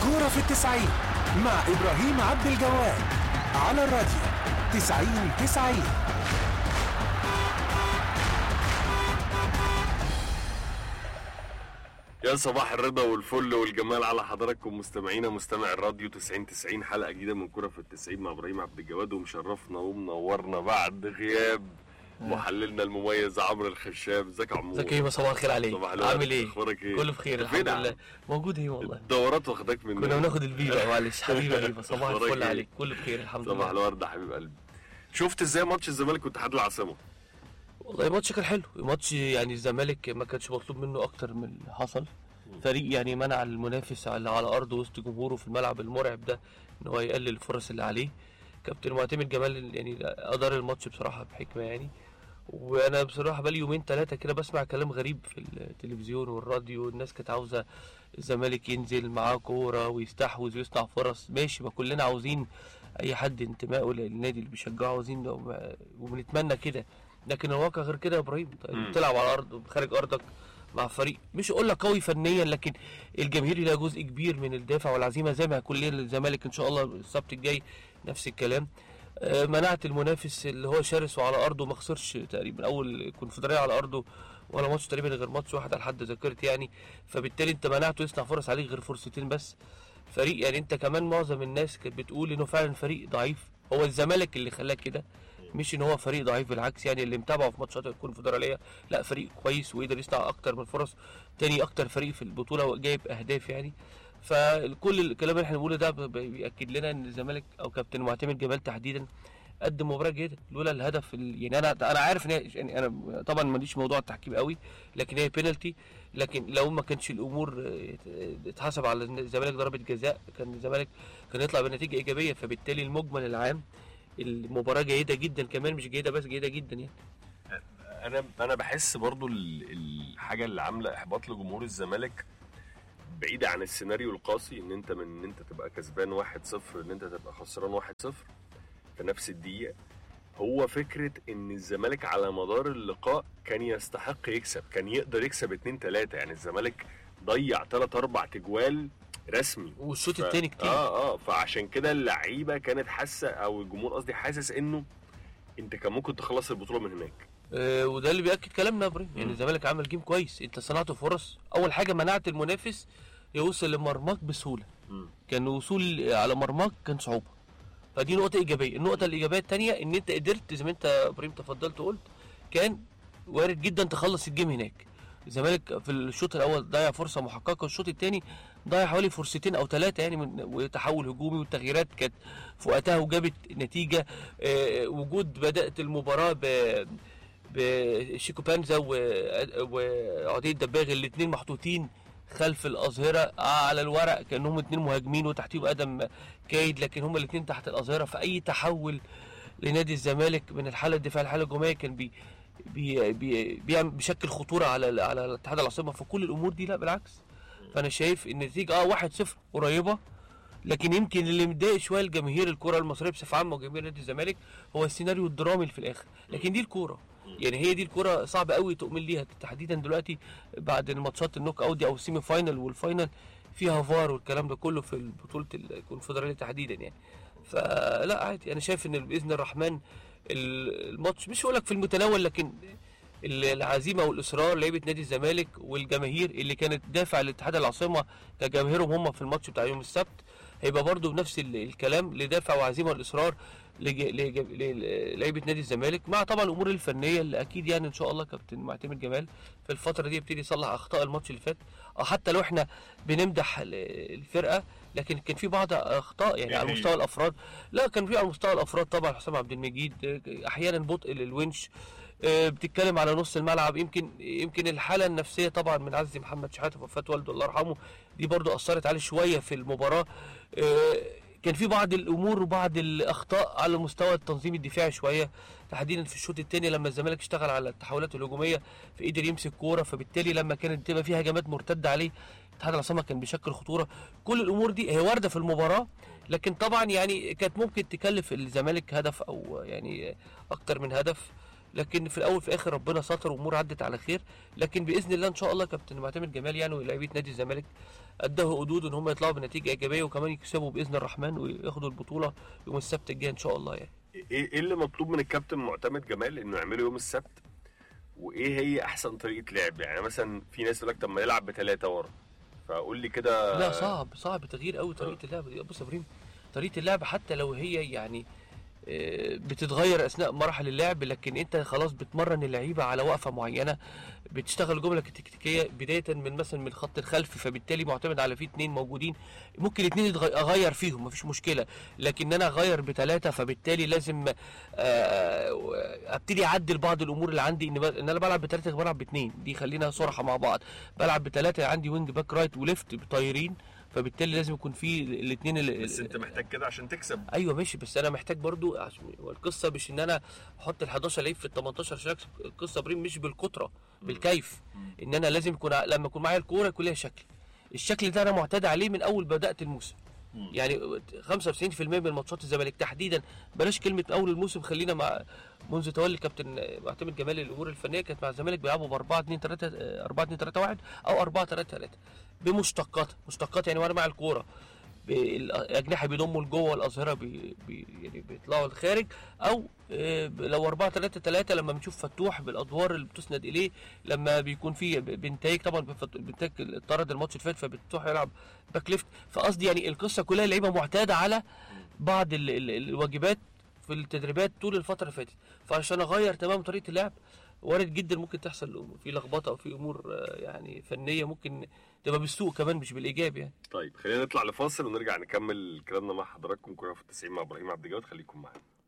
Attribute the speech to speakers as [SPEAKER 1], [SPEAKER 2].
[SPEAKER 1] كورة في التسعين مع إبراهيم عبد الجواد على الراديو تسعين تسعين
[SPEAKER 2] يا صباح الرضا والفل والجمال على حضراتكم مستمعينا مستمع الراديو 90 90 حلقه جديده من كره في التسعين مع ابراهيم عبد الجواد ومشرفنا ومنورنا بعد غياب محللنا المميز عمرو الخشاب ازيك يا عمور
[SPEAKER 3] ازيك ايه صباح الخير عليك
[SPEAKER 2] صباح الورد.
[SPEAKER 3] عامل ايه
[SPEAKER 2] اخبارك ايه
[SPEAKER 3] كله بخير
[SPEAKER 2] فين
[SPEAKER 3] الحمد
[SPEAKER 2] يا عم؟
[SPEAKER 3] لله موجود ايه والله
[SPEAKER 2] الدورات واخداك من
[SPEAKER 3] كنا بناخد البيبه معلش حبيبي حبيبي صباح
[SPEAKER 2] أخبارك
[SPEAKER 3] الفل
[SPEAKER 2] إيه؟
[SPEAKER 3] عليك كله بخير الحمد
[SPEAKER 2] صباح
[SPEAKER 3] لله
[SPEAKER 2] الورد يا حبيب قلبي شفت ازاي ماتش الزمالك واتحاد العاصمه
[SPEAKER 3] والله الماتش كان حلو الماتش يعني الزمالك ما كانش مطلوب منه اكتر من اللي حصل فريق يعني منع المنافس على على ارضه وسط جمهوره في الملعب المرعب ده ان هو يقلل الفرص اللي عليه كابتن معتمد جمال يعني ادار الماتش بصراحه بحكمه يعني وانا بصراحه بقالي يومين ثلاثه كده بسمع كلام غريب في التلفزيون والراديو الناس كانت عاوزه الزمالك ينزل معاه كوره ويستحوذ ويصنع فرص ماشي ما كلنا عاوزين اي حد انتمائه للنادي اللي بيشجعه عاوزين وبنتمنى كده لكن الواقع غير كده يا ابراهيم
[SPEAKER 2] مم.
[SPEAKER 3] بتلعب على ارض خارج ارضك مع فريق مش اقول لك قوي فنيا لكن الجماهير لها جزء كبير من الدافع والعزيمه زي ما هيكون لنا الزمالك ان شاء الله السبت الجاي نفس الكلام آه، منعت المنافس اللي هو شرس وعلى ارضه ما خسرش تقريبا اول كونفدراليه على ارضه ولا ماتش تقريبا غير ماتش واحد على حد ذاكرت يعني فبالتالي انت منعته يصنع فرص عليك غير فرصتين بس فريق يعني انت كمان معظم الناس كانت بتقول انه فعلا فريق ضعيف هو الزمالك اللي خلاه كده مش ان هو فريق ضعيف بالعكس يعني اللي متابعه في ماتشات الكونفدراليه لا فريق كويس وقدر يصنع اكتر من فرص تاني اكتر فريق في البطوله وجايب اهداف يعني فكل الكلام اللي احنا بنقوله ده ب- بياكد لنا ان الزمالك او كابتن معتمد جمال تحديدا قدم مباراه جيده لولا الهدف ال- يعني انا انا عارف ان هي- يعني انا طبعا ماليش موضوع التحكيم قوي لكن هي بينالتي لكن لو ما كانش الامور اه، اتحسب على إن الزمالك ضربه جزاء كان الزمالك كان يطلع بنتيجه ايجابيه فبالتالي المجمل العام المباراه جيده جدا كمان مش جيده بس جيده جدا يعني
[SPEAKER 2] انا انا بحس برضو ال- الحاجه اللي عامله احباط لجمهور الزمالك بعيدة عن السيناريو القاسي ان انت من ان انت تبقى كسبان 1-0 ان انت تبقى خسران 1-0 في نفس الدقيقة هو فكرة ان الزمالك على مدار اللقاء كان يستحق يكسب كان يقدر يكسب 2 3 يعني الزمالك ضيع 3 4 تجوال رسمي
[SPEAKER 3] والشوط
[SPEAKER 2] ف-
[SPEAKER 3] الثاني كتير
[SPEAKER 2] اه اه فعشان كده اللعيبة كانت حاسة او الجمهور قصدي حاسس انه انت كان ممكن تخلص البطولة من هناك
[SPEAKER 3] آه، وده اللي بياكد كلامنا يا ابراهيم يعني
[SPEAKER 2] مم.
[SPEAKER 3] الزمالك عمل جيم كويس انت صنعت فرص اول حاجه منعت المنافس يوصل لمرماك بسهوله
[SPEAKER 2] مم.
[SPEAKER 3] كان وصول على مرماك كان صعوبه فدي نقطه ايجابيه النقطه الايجابيه الثانيه ان انت قدرت زي ما انت يا ابراهيم تفضلت وقلت كان وارد جدا تخلص الجيم هناك الزمالك في الشوط الاول ضيع فرصه محققه والشوط الثاني ضيع حوالي فرصتين او ثلاثه يعني من وتحول هجومي والتغييرات كانت في وقتها وجابت نتيجه آه، وجود بدات المباراه ب بشيكو بانزا و- وعدي الدباغي الاثنين محطوطين خلف الأظهرة على الورق كأنهم اتنين مهاجمين وتحتيهم آدم كايد لكن هما الاثنين تحت الأظهرة فأي تحول لنادي الزمالك من الحالة الدفاع للحالة الهجومية كان بي بي بي بيعمل بيشكل خطورة على على اتحاد العاصمة فكل الأمور دي لا بالعكس فأنا شايف إن النتيجة اه 1-0 قريبة لكن يمكن اللي مضايق شويه الجماهير الكره المصريه بصفه عامه وجماهير نادي الزمالك هو السيناريو الدرامي اللي في الاخر لكن دي الكوره يعني هي دي الكوره صعب قوي تؤمن ليها تحديدا دلوقتي بعد الماتشات النوك اوت دي او السيمي فاينل والفاينل فيها فار والكلام ده كله في بطوله الكونفدراليه تحديدا يعني فلا عادي انا شايف ان باذن الرحمن ال- الماتش مش هقول لك في المتناول لكن ال- العزيمه والاصرار لعيبه نادي الزمالك والجماهير اللي كانت دافع لاتحاد العاصمه كجماهيرهم هم في الماتش بتاع يوم السبت هيبقى برضو بنفس ال- الكلام لدافع وعزيمه والاصرار لج- لج- للعيبه نادي الزمالك مع طبعا الامور الفنيه اللي اكيد يعني ان شاء الله كابتن معتمد جمال في الفتره دي يبتدي يصلح اخطاء الماتش اللي فات اه حتى لو احنا بنمدح ال- الفرقه لكن كان في بعض اخطاء يعني على
[SPEAKER 2] يعني-
[SPEAKER 3] مستوى الافراد لا كان في على مستوى الافراد طبعا حسام عبد المجيد آه، احيانا بطء للونش آه، بتتكلم على نص الملعب يمكن يمكن الحاله النفسيه طبعا من عزي محمد شحاته في وفاه والده الله يرحمه دي برضو اثرت عليه شويه في المباراه آه، كان في بعض الامور وبعض الاخطاء على مستوى التنظيم الدفاعي شويه تحديدا في الشوط الثاني لما الزمالك اشتغل على التحولات الهجوميه فقدر يمسك كوره فبالتالي لما كانت تبقى فيها هجمات مرتده عليه اتحاد العاصمه كان بيشكل خطوره كل الامور دي هي وارده في المباراه لكن طبعا يعني كانت ممكن تكلف الزمالك هدف او يعني اكتر من هدف لكن في الاول في الاخر ربنا ستر وامور عدت على خير لكن باذن الله ان شاء الله كابتن معتمد جمال يعني ولاعيبه نادي الزمالك اداه حدود ان هم يطلعوا بنتيجه ايجابيه وكمان يكسبوا باذن الرحمن وياخدوا البطوله يوم السبت الجاي ان شاء الله يعني
[SPEAKER 2] ايه إيه اللي مطلوب من الكابتن معتمد جمال انه يعمله يوم السبت وايه هي احسن طريقه لعب يعني مثلا في ناس يقول لك طب ما يلعب بثلاثه ورا فقول لي كده
[SPEAKER 3] لا صعب صعب تغيير قوي طريقه اللعب دي بص يا ابراهيم طريقه اللعب حتى لو هي يعني آه، بتتغير اثناء مراحل اللعب لكن انت خلاص بتمرن اللعيبه على وقفه معينه بتشتغل جمله تكتيكيه بدايه من مثلا من الخط الخلفي فبالتالي معتمد على في اتنين موجودين ممكن اتنين يتغ- اغير فيهم مفيش مشكله لكن انا اغير بثلاثه فبالتالي لازم آه، ابتدي اعدل بعض الامور اللي عندي ان ب- ان انا بلعب بثلاثه بلعب باثنين دي خلينا صراحه مع بعض بلعب بثلاثه عندي وينج باك رايت وليفت طايرين فبالتالي لازم يكون في الاثنين
[SPEAKER 2] بس انت محتاج كده عشان تكسب
[SPEAKER 3] ايوه ماشي بس انا محتاج برضو عشان هو القصه مش ان انا احط ال 11 لعيب في ال 18 عشان اكسب القصه بريم مش بالكتره بالكيف ان انا لازم يكون ع- لما يكون معايا الكوره يكون ليها شكل الشكل ده انا معتاد عليه من اول بدات الموسم يعني 95% من ماتشات الزمالك تحديدا بلاش كلمه اول الموسم خلينا مع منذ تولي كابتن معتمد جمال الامور الفنيه كانت مع الزمالك بيلعبوا ب 4 2 3 4 2 3 1 او 4 3 3 بمشتقات مشتقات يعني وانا مع الكوره الاجنحه بيضموا لجوه والاظهره بي بي يعني بيطلعوا للخارج او آه، لو 4 3 3 لما بنشوف فتوح بالادوار اللي بتسند اليه لما بيكون في بنتايج طبعا بفت- بنتايج طرد الماتش اللي فات فبتروح يلعب باك ليفت فقصدي يعني القصه كلها اللعيبه معتاده على بعض ال ال الواجبات في التدريبات طول الفتره اللي فاتت فعشان اغير تمام طريقه اللعب وارد جدا ممكن تحصل في لخبطه او في امور آه، يعني فنيه ممكن تبقى بالسوء كمان مش بالايجاب يعني
[SPEAKER 2] طيب خلينا نطلع لفاصل ونرجع نكمل كلامنا مع حضراتكم كنا في التسعين مع ابراهيم عبد الجواد خليكم معانا